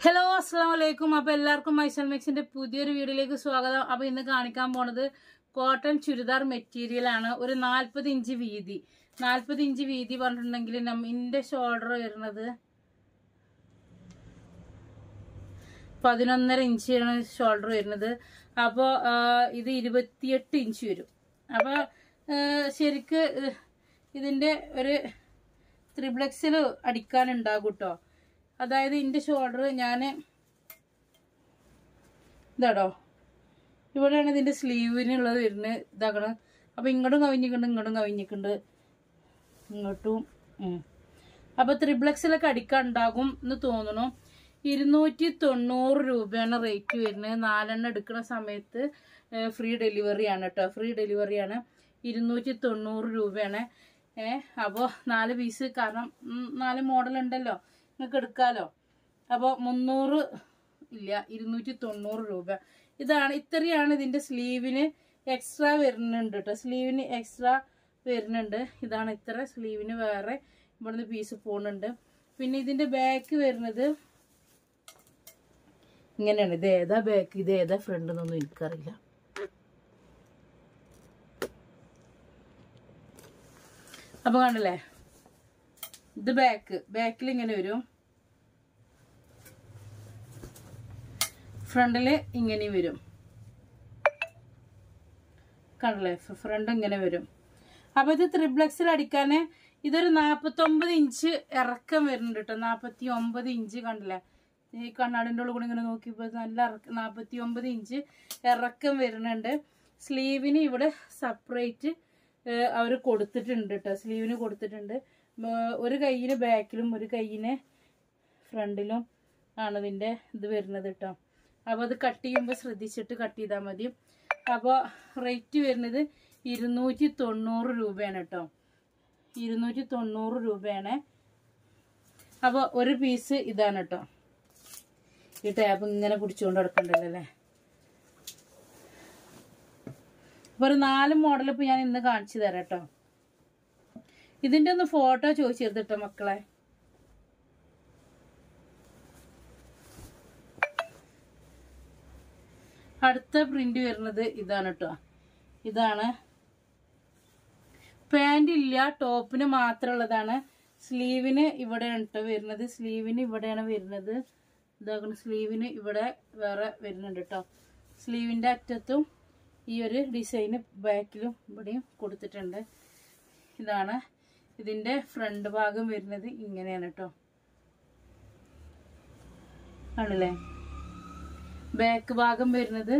Hello അസ്സാം വലൈക്കും അപ്പോൾ എല്ലാവർക്കും മൈസൽ മിക്സിന്റെ പുതിയൊരു വീഡിയോയിലേക്ക് സ്വാഗതം അപ്പോൾ ഇന്ന് കാണിക്കാൻ പോണത് കോട്ടൺ ചുരിദാർ മെറ്റീരിയൽ ആണ് ഒരു നാൽപ്പത് ഇഞ്ച് വീതി നാൽപ്പത് ഇഞ്ച് വീതി പറഞ്ഞിട്ടുണ്ടെങ്കിൽ എൻ്റെ ഷോൾഡർ വരുന്നത് പതിനൊന്നര ഇഞ്ചാണ് ഷോൾഡർ വരുന്നത് അപ്പോൾ ഇത് ഇരുപത്തിയെട്ട് ഇഞ്ച് വരും അപ്പോൾ ശരിക്ക് ഏഹ്, ഇതിൻ്റെ ഒരു ത്രിബ്ലക്സിൽ അടിക്കാനുണ്ടാകും കേട്ടോ അതായത് എൻ്റെ ഷോൾഡർ ഞാൻ ഇതാടോ ഇവിടെയാണ് ഇതിൻ്റെ സ്ലീവിനുള്ളത് വരുന്നത് ഇതാക്കണം അപ്പോൾ ഇങ്ങോട്ടും കവിഞ്ഞിക്കുണ്ട് ഇങ്ങോട്ടും കവിഞ്ഞിക്കുണ്ട് ഇങ്ങോട്ടും ഉം. അപ്പോൾ ത്രിബ്ലക്സിലൊക്കെ അടിക്കാൻ ഉണ്ടാകും എന്ന് തോന്നുന്നു ഇരുന്നൂറ്റി തൊണ്ണൂറ് രൂപയാണ് റേറ്റ് വരുന്നത് നാലെണ്ണം എടുക്കുന്ന സമയത്ത് ഫ്രീ ഡെലിവറിയാണ് കേട്ടോ ഫ്രീ ഡെലിവറിയാണ് ഇരുന്നൂറ്റി തൊണ്ണൂറ് രൂപയാണ് ഏഹ് അപ്പോൾ നാല് പീസ് കാരണം ഉം, നാല് മോഡൽ ഉണ്ടല്ലോ നിങ്ങൾക്ക് എടുക്കാമല്ലോ അപ്പോൾ മുന്നൂറ് ഇല്ല ഇരുന്നൂറ്റി തൊണ്ണൂറ് രൂപ ഇതാണ് ഇത്രയാണ് ഇതിൻ്റെ സ്ലീവിന് എക്സ്ട്രാ വരുന്നുണ്ട് കേട്ടോ സ്ലീവിന് എക്സ്ട്രാ വരുന്നുണ്ട് ഇതാണ് ഇത്ര സ്ലീവിന് വേറെ ഇവിടുന്ന് പീസ് പോകുന്നുണ്ട് പിന്നെ ഇതിൻ്റെ ബാക്ക് വരുന്നത് ഇങ്ങനെയാണ് ഇത് ഏതാ ബാക്ക് ഇത് ഏതാ ഫ്രണ്ട് എന്നൊന്നും എനിക്കറിയില്ല അപ്പൊ കണ്ടില്ലേ ഇത് ബാക്ക് ബാക്കിൽ ഇങ്ങനെ വരും ഫ്രണ്ടില് ഇങ്ങനെ വരും കണ്ടില്ലേ ഫ്രണ്ട് ഇങ്ങനെ വരും അപ്പൊ ഇത് ത്രിബ്ലക്സിൽ അടിക്കാന് ഇതൊരു നാപ്പത്തൊമ്പത് ഇഞ്ച് ഇറക്കം വരുന്നുണ്ട് കേട്ടോ നാപ്പത്തി ഒമ്പത് ഇഞ്ച് കണ്ടില്ലേ ഈ കണ്ണാടിൻ്റെ ഉള്ളിൽ കൂടി ഇങ്ങനെ നോക്കിയപ്പോൾ നല്ല ഇറക്കം നാപ്പത്തി ഒമ്പത് ഇഞ്ച് ഇറക്കം വരുന്നുണ്ട് സ്ലീവിന് ഇവിടെ സെപ്പറേറ്റ് അവർ കൊടുത്തിട്ടുണ്ട് കേട്ടോ സ്ലീവിന് കൊടുത്തിട്ടുണ്ട് ഉം, ഒരു കൈയിന് ബാക്കിലും ഒരു കൈയിന് ഫ്രണ്ടിലും ആണ് ഇതിൻ്റെ ഇത് വരുന്നത് കേട്ടോ അപ്പോൾ അത് കട്ട് ചെയ്യുമ്പോൾ ശ്രദ്ധിച്ചിട്ട് കട്ട് ചെയ്താൽ മതി അപ്പോൾ റേറ്റ് വരുന്നത് ഇരുന്നൂറ്റി തൊണ്ണൂറ് രൂപയാണ് കേട്ടോ ഇരുന്നൂറ്റി തൊണ്ണൂറ് രൂപയാണ് അപ്പോൾ ഒരു പീസ് ഇതാണ് കേട്ടോ ഈ ടാപ്പ് ഇങ്ങനെ പിടിച്ചുകൊണ്ട് നടക്കണ്ടല്ലോ അല്ലേ അപ്പോൾ ഒരു നാല് മോഡൽ ഇപ്പോൾ ഞാൻ ഇന്ന് കാണിച്ചു തരാം കേട്ടോ ഇതിൻ്റെ ഒന്ന് ഫോട്ടോ ചോദിച്ചിരുന്നു കേട്ടോ മക്കളെ അടുത്ത പ്രിന്റ് വരുന്നത് ഇതാണ് കേട്ടോ ഇതാണ് പാൻറ് ഇല്ല ടോപ്പിന് മാത്രമുള്ളതാണ് സ്ലീവിന് ഇവിടെയാണ് കേട്ടോ വരുന്നത് സ്ലീവിന് ഇവിടെയാണ് വരുന്നത് ഇതാക്കണം സ്ലീവിന് ഇവിടെ വേറെ വരുന്നുണ്ട് കേട്ടോ സ്ലീവിൻ്റെ അറ്റത്തും ഈ ഒരു ഡിസൈന് ബാക്കിലും ഇവിടെയും കൊടുത്തിട്ടുണ്ട് ഇതാണ് ഇതിൻ്റെ ഫ്രണ്ട് ഭാഗം വരുന്നത് ഇങ്ങനെയാണ് കേട്ടോ ആണല്ലേ ബാക്ക് ഭാഗം വരുന്നത്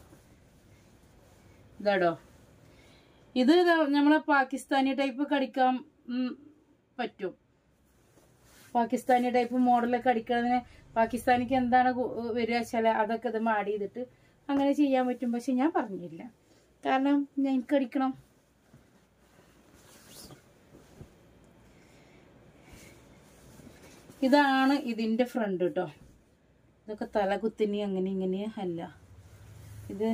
ഇതാടോ ഇത് ദാ നമ്മളെ പാകിസ്ഥാനി ടൈപ്പ് കടിക്കാൻ ഉം, പറ്റും പാകിസ്ഥാനി ടൈപ്പ് മോഡലൊക്കെ അടിക്കുന്നതിന് പാകിസ്ഥാനിക്ക് എന്താണ് കു- വരിക വെച്ചാൽ അതൊക്കെ ഇത് ആഡ് ചെയ്തിട്ട് അങ്ങനെ ചെയ്യാൻ പറ്റും പക്ഷെ ഞാൻ പറഞ്ഞില്ല കാരണം ഞാൻ എനിക്ക് അടിക്കണം ഇതാണ് ഇതിന്റെ ഫ്രണ്ട് കേട്ടോ ഇതൊക്കെ തലകുത്തിനി അങ്ങനെ ഇങ്ങനെ അല്ല ഇത്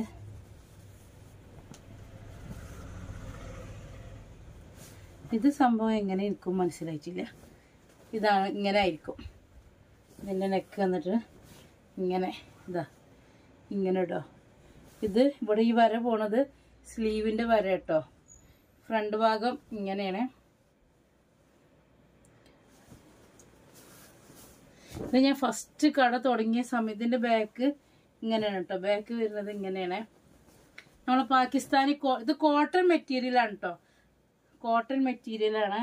ഇത് സംഭവം എങ്ങനെ എനിക്കും മനസ്സിലായിട്ടില്ല ഇതാണ് ഇങ്ങനെ ആയിരിക്കും ഇതിൻ്റെ നെക്ക് വന്നിട്ട് ഇങ്ങനെ ഇതാ ഇങ്ങനെ ഇട്ടോ ഇത് ഇവിടെ ഈ വര പോണത് സ്ലീവിൻ്റെ വര കേട്ടോ ഫ്രണ്ട് ഭാഗം ഇങ്ങനെയാണ് ഇത് ഞാൻ ഫസ്റ്റ് കട തുടങ്ങിയ സമയത്തിന്റെ ബാക്ക് ഇങ്ങനെയാണ് കേട്ടോ ബാക്ക് വരുന്നത് ഇങ്ങനെയാണ് നമ്മളെ പാകിസ്ഥാനി കോ- ഇത് കോട്ടൺ മെറ്റീരിയൽ ആണ് കേട്ടോ കോട്ടൺ മെറ്റീരിയൽ ആണ്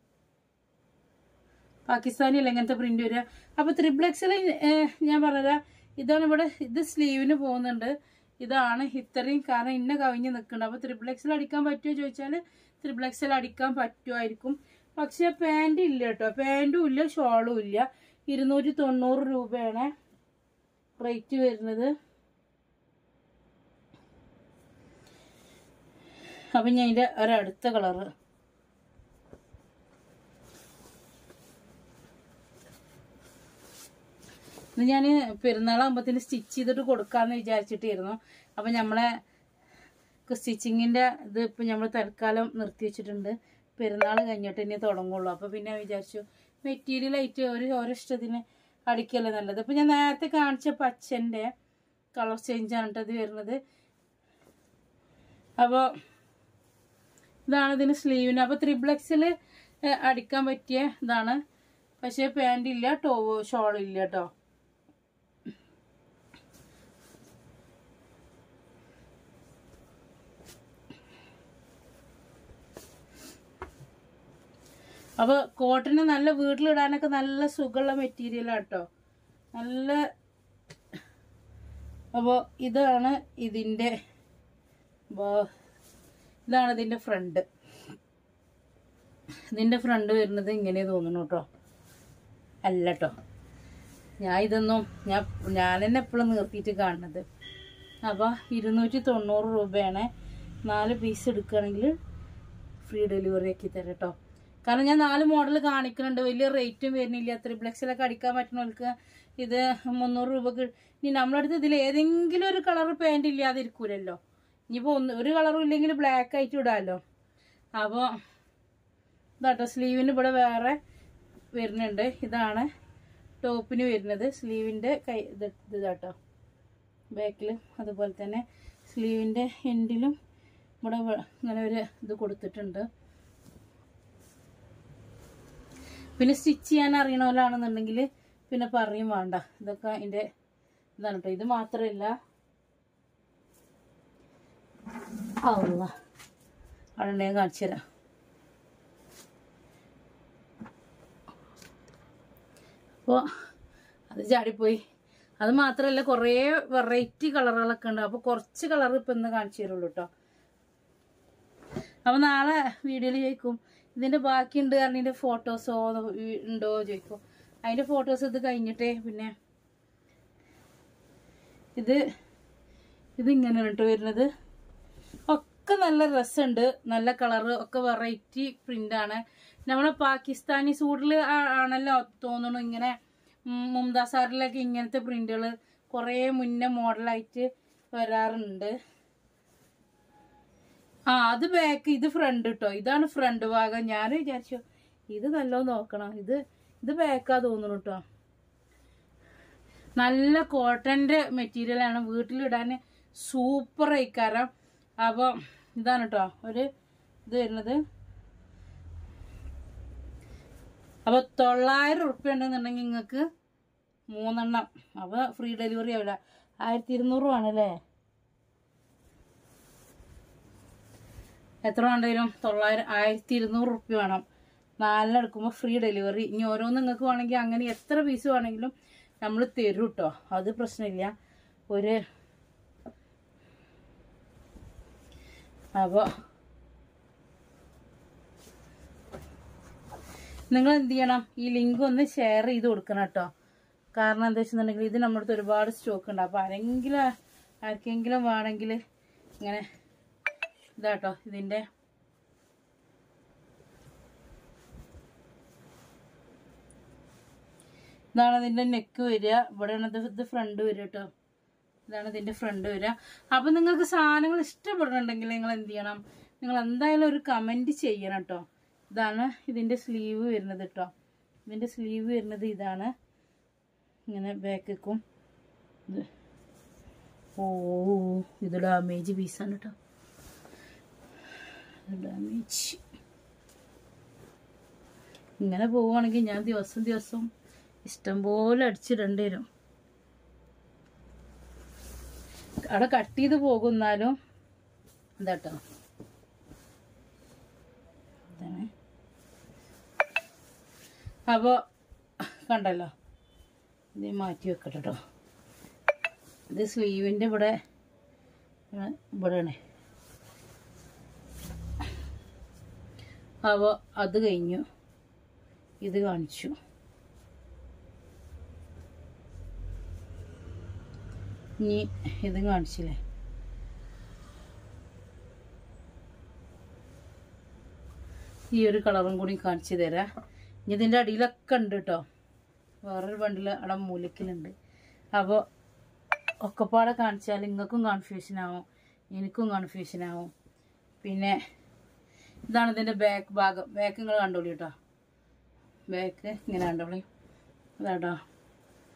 പാകിസ്ഥാനി അല്ല ഇങ്ങനത്തെ പ്രിന്റ് വരിക അപ്പൊ ത്രിബ്ലക്സിൽ ഞാൻ പറഞ്ഞതാ ഇതാണ് ഇവിടെ ഇത് സ്ലീവിന് പോകുന്നുണ്ട് ഇതാണ് ഇത്രയും കാരണം ഇന്ന കവിഞ്ഞ് നിൽക്കുന്നുണ്ട് അപ്പൊ ത്രിബ്ലക്സിൽ അടിക്കാൻ പറ്റുമോ ചോദിച്ചാൽ ത്രിബ്ലക്സിൽ അടിക്കാൻ പറ്റുമായിരിക്കും പക്ഷെ പാൻറ് ഇല്ല കേട്ടോ പാൻറ്റും ഇല്ല ഷോളും ഇല്ല ഇരുന്നൂറ്റി തൊണ്ണൂറ് രൂപയാണ് റേറ്റ് വരുന്നത് അപ്പം ഞാൻ ഇതിൻ്റെ ഒരടുത്ത കളറ് ഇത് ഞാൻ പെരുന്നാളാകുമ്പത്തിന് സ്റ്റിച്ച് ചെയ്തിട്ട് കൊടുക്കാമെന്ന് വിചാരിച്ചിട്ടായിരുന്നു അപ്പം നമ്മളെ സ്റ്റിച്ചിങ്ങിൻ്റെ ഇത് ഇപ്പം നമ്മൾ തൽക്കാലം നിർത്തി വെച്ചിട്ടുണ്ട് പെരുന്നാൾ കഴിഞ്ഞിട്ട് ഇനി തുടങ്ങുള്ളൂ അപ്പോൾ പിന്നെ വിചാരിച്ചു മെറ്റീരിയൽ ആയിട്ട് ഒരു ഓരോ ഇഷ്ടത്തിന് അടിക്കല്ലേ നല്ലത് ഇപ്പം ഞാൻ നേരത്തെ കാണിച്ച പച്ചൻ്റെ കളർ ചേഞ്ചാണ് കേട്ടോ ഇത് വരുന്നത് അപ്പോൾ ഇതാണ് ഇതിന് സ്ലീവിന് അപ്പോൾ ത്രിബ്ലക്സിൽ അടിക്കാൻ പറ്റിയ ഇതാണ് പക്ഷേ പാൻറ് ഇല്ല ടോ ഷോൾ ഇല്ല കേട്ടോ അപ്പോൾ കോട്ടന് നല്ല വീട്ടിലിടാനൊക്കെ നല്ല സുഖമുള്ള മെറ്റീരിയലാണ് കേട്ടോ നല്ല അപ്പോൾ ഇതാണ് ഇതിൻ്റെ ബ- ഇതാണ് ഇതിൻ്റെ ഫ്രണ്ട് ഇതിൻ്റെ ഫ്രണ്ട് വരുന്നത് ഇങ്ങനെ തോന്നുന്നു കേട്ടോ അല്ല കേട്ടോ ഞാൻ ഇതൊന്നും ഞാൻ ഞാൻ തന്നെ എപ്പോഴും നിർത്തിയിട്ട് കാണുന്നത് അപ്പോൾ ഇരുന്നൂറ്റി തൊണ്ണൂറ് രൂപയാണ് നാല് പീസ് എടുക്കുകയാണെങ്കിൽ ഫ്രീ ഡെലിവറി ആക്കി തരാം കേട്ടോ കാരണം ഞാൻ നാല് മോഡൽ കാണിക്കുന്നുണ്ട് വലിയ റേറ്റും വരുന്നില്ല ത്രിപ്ലക്സിലൊക്കെ അടിക്കാൻ പറ്റുന്നവർക്ക് ഇത് മുന്നൂറ് രൂപക്ക് ഇനി നമ്മളടുത്ത് ഇതിൽ ഏതെങ്കിലും ഒരു കളർ പാൻറ് ഇല്ലാതിരിക്കൂലല്ലോ ഇനിയിപ്പോൾ ഒന്ന് ഒരു കളറും ഇല്ലെങ്കിൽ ബ്ലാക്ക് ആയിട്ട് ഇടാമല്ലോ അപ്പോൾ ഇതാട്ടോ സ്ലീവിന് ഇവിടെ വേറെ വരുന്നുണ്ട് ഇതാണ് ടോപ്പിന് വരുന്നത് സ്ലീവിൻ്റെ കൈ ഇത് ഇത് ഇതാട്ടോ ബാക്കിൽ അതുപോലെ തന്നെ സ്ലീവിൻ്റെ എൻഡിലും ഇവിടെ വ- ഇങ്ങനെ ഒരു ഇത് കൊടുത്തിട്ടുണ്ട് പിന്നെ സ്റ്റിച്ച് ചെയ്യാൻ അറിയണവരാണെന്നുണ്ടെങ്കിൽ പിന്നെ പറയും വേണ്ട ഇതൊക്കെ അതിൻ്റെ ഇതാണ് കേട്ടോ ഇത് മാത്രമല്ല അല്ല അവിടെ ഞാൻ കാണിച്ചു തരാം അപ്പോൾ അത് ചാടിപ്പോയി അത് മാത്രമല്ല കുറേ വെറൈറ്റി കളറുകളൊക്കെ ഉണ്ട് അപ്പോൾ കുറച്ച് കളർ ഇപ്പം ഇന്ന് കാണിച്ചു തരുള്ളൂ കേട്ടോ അപ്പോൾ നാളെ വീഡിയോയിൽ ചോദിക്കും ഇതിൻ്റെ ബാക്കിയുണ്ട് കാരണം ഇതിൻ്റെ ഫോട്ടോസോ ഉണ്ടോ ചോദിക്കും അതിൻ്റെ ഫോട്ടോസ് ഇത് കഴിഞ്ഞിട്ടേ പിന്നെ ഇത് ഇതിങ്ങനെ കേട്ടോ വരുന്നത് ഒക്കെ നല്ല രസമുണ്ട് നല്ല കളറ് ഒക്കെ വെറൈറ്റി പ്രിൻ്റാണ് നമ്മളെ പാകിസ്ഥാനി സൂട്ടിൽ ആണല്ലോ തോന്നുന്നു ഇങ്ങനെ ഉം, മുംതാസ് സാറിലൊക്കെ ഇങ്ങനത്തെ പ്രിൻ്റുകൾ കുറേ മുന്നേ മോഡലായിട്ട് വരാറുണ്ട് ആ അത് ബാക്ക് ഇത് ഫ്രണ്ട് കേട്ടോ ഇതാണ് ഫ്രണ്ട് ഭാഗം ഞാൻ വിചാരിച്ചു ഇത് നല്ലോ നോക്കണം ഇത് ഇത് ബാക്കാ തോന്നുന്നു കേട്ടോ നല്ല കോട്ടൻ്റെ മെറ്റീരിയലാണ് വീട്ടിലിടാൻ സൂപ്പർ ആയിക്കാരം അപ്പോൾ ഇതാണ് കേട്ടോ ഒരു ഇത് വരുന്നത് അപ്പോൾ തൊള്ളായിരം ഉറുപ്പ്യ ഉണ്ടെന്നുണ്ടെങ്കിൽ നിങ്ങൾക്ക് മൂന്നെണ്ണം അപ്പോൾ ഫ്രീ ഡെലിവറി ആവില്ല ആയിരത്തി ഇരുന്നൂറ് വേണല്ലേ എത്ര വേണ്ടതിനും തൊള്ളായിരം ആയിരത്തി ഇരുന്നൂറ് റുപ്യ വേണം നാലെണ്ണം എടുക്കുമ്പോൾ ഫ്രീ ഡെലിവറി ഇനി ഓരോന്ന് നിങ്ങൾക്ക് വേണമെങ്കിൽ അങ്ങനെ എത്ര പീസ് വേണമെങ്കിലും നമ്മൾ തരും കേട്ടോ അത് പ്രശ്നമില്ല ഒരു അപ്പോൾ നിങ്ങൾ എന്ത് ചെയ്യണം ഈ ലിങ്ക് ഒന്ന് ഷെയർ ചെയ്ത് കൊടുക്കണം കേട്ടോ കാരണം എന്താ വെച്ചിട്ടുണ്ടെങ്കിൽ ഇത് നമ്മുടെ അടുത്ത് ഒരുപാട് സ്റ്റോക്ക് ഉണ്ട് അപ്പോൾ ആരെങ്കിലും ആർക്കെങ്കിലും വേണമെങ്കിൽ ഇങ്ങനെ ഇതാട്ടോ ഇതിൻ്റെ ഇതാണ് ഇതിൻ്റെ നെക്ക് വരിക ഇവിടെയാണ് ഇത് ഇത് ഫ്രണ്ട് വരിക കേട്ടോ ഇതാണ് ഇതിൻ്റെ ഫ്രണ്ട് വരിക അപ്പം നിങ്ങൾക്ക് സാധനങ്ങൾ ഇഷ്ടപ്പെടുന്നുണ്ടെങ്കിൽ നിങ്ങൾ എന്ത് ചെയ്യണം നിങ്ങൾ എന്തായാലും ഒരു കമൻറ്റ് ചെയ്യണം കേട്ടോ ഇതാണ് ഇതിൻ്റെ സ്ലീവ് വരുന്നത് കേട്ടോ ഇതിൻ്റെ സ്ലീവ് വരുന്നത് ഇതാണ് ഇങ്ങനെ ബാക്കും ഇത് ഓ ഇത് ഡാമേജ് പീസാണ് കേട്ടോ ഡാമേജ് ഇങ്ങനെ പോവുകയാണെങ്കിൽ ഞാൻ ദിവസം ദിവസം ഇഷ്ടംപോലെ അടിച്ചിടേണ്ടി വരും അവിടെ കട്ട് ചെയ്ത് പോകുന്നാലും എന്താട്ടോ ഇതാണ് അപ്പോൾ കണ്ടല്ലോ ഇത് മാറ്റി വെക്കട്ടെ കേട്ടോ ഇത് സ്ലീവിൻ്റെ ഇവിടെ ഇവിടെ- ഇവിടെയാണ് അപ്പോൾ അത് കഴിഞ്ഞു ഇത് കാണിച്ചു ഇനി ഇത് കാണിച്ചില്ലേ ഈ ഒരു കളറും കൂടി കാണിച്ചു തരാം ഇനി ഇതിൻ്റെ അടിയിലൊക്കെ ഉണ്ട് കേട്ടോ വേറൊരു ബണ്ടിൽ അവിടെ മൂലക്കിലുണ്ട് അപ്പോൾ ഒക്കെപ്പാടെ കാണിച്ചാൽ നിങ്ങൾക്കും കൺഫ്യൂഷൻ ആവും എനിക്കും കൺഫ്യൂഷൻ ആവും പിന്നെ ഇതാണ് ഇതിൻ്റെ ബാക്ക് ഭാഗം ബാക്ക് നിങ്ങൾ കണ്ടോളി കേട്ടോ ബാക്ക് ഇങ്ങനെ കണ്ടോളി അതാട്ടോ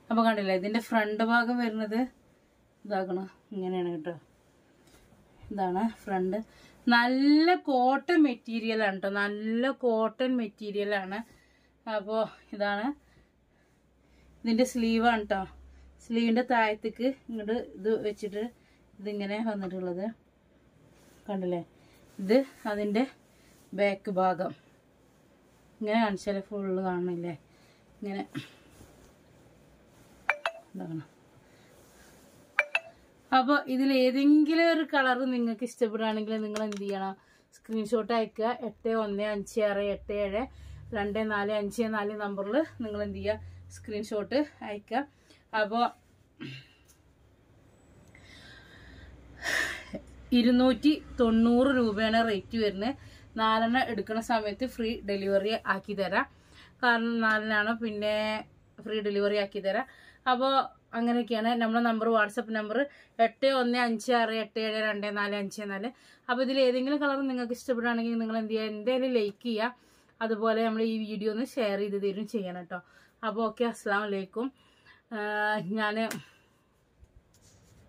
അപ്പോൾ കണ്ടില്ലേ ഇതിൻ്റെ ഫ്രണ്ട് ഭാഗം വരുന്നത് ഇതാക്കണം ഇങ്ങനെയാണ് കേട്ടോ ഇതാണ് ഫ്രണ്ട് നല്ല കോട്ടൺ മെറ്റീരിയലാണ് കേട്ടോ നല്ല കോട്ടൺ മെറ്റീരിയലാണ് അപ്പോൾ ഇതാണ് ഇതിൻ്റെ സ്ലീവാണ് കേട്ടോ സ്ലീവിൻ്റെ താഴത്തേക്ക് ഇങ്ങോട്ട് ഇത് വെച്ചിട്ട് ഇതിങ്ങനെ വന്നിട്ടുള്ളത് കണ്ടില്ലേ ഇത് അതിൻ്റെ ബാക്ക് ഭാഗം ഇങ്ങനെ കാണിച്ചാൽ ഫുള്ള് കാണുന്നില്ലേ ഇങ്ങനെ ഇതാക്കണം അപ്പോൾ ഇതിൽ ഏതെങ്കിലും ഒരു കളർ നിങ്ങൾക്ക് ഇഷ്ടപ്പെടുകയാണെങ്കിൽ നിങ്ങൾ എന്ത് ചെയ്യണം സ്ക്രീൻഷോട്ട് അയക്കുക എട്ട് ഒന്ന് അഞ്ച് ആറ് എട്ട് ഏഴ് രണ്ട് നാല് അഞ്ച് നാല് നമ്പറിൽ നിങ്ങൾ എന്ത് ചെയ്യുക സ്ക്രീൻഷോട്ട് അയക്കുക അപ്പോൾ ഇരുന്നൂറ്റി തൊണ്ണൂറ് രൂപയാണ് റേറ്റ് വരുന്നത് നാലെണ്ണം എടുക്കുന്ന സമയത്ത് ഫ്രീ ഡെലിവറി ആക്കി തരാം കാരണം നാലിനാണ് പിന്നെ ഫ്രീ ഡെലിവറി ആക്കി തരാം അപ്പോൾ അങ്ങനെയൊക്കെയാണ് നമ്മുടെ നമ്പർ വാട്സപ്പ് നമ്പർ എട്ട് ഒന്ന് അഞ്ച് ആറ് എട്ട് ഏഴ് രണ്ട് നാല് അഞ്ച് നാല് അപ്പോൾ ഇതിൽ ഏതെങ്കിലും കളർ നിങ്ങൾക്ക് ഇഷ്ടപ്പെടുകയാണെങ്കിൽ നിങ്ങൾ എന്ത് ചെയ്യുക എന്തായാലും ലൈക്ക് ചെയ്യുക അതുപോലെ നമ്മൾ ഈ വീഡിയോ ഒന്ന് ഷെയർ ചെയ്ത് തരും ചെയ്യണം കേട്ടോ അപ്പോൾ ഓക്കെ അസ്സാം വലൈക്കും ഞാൻ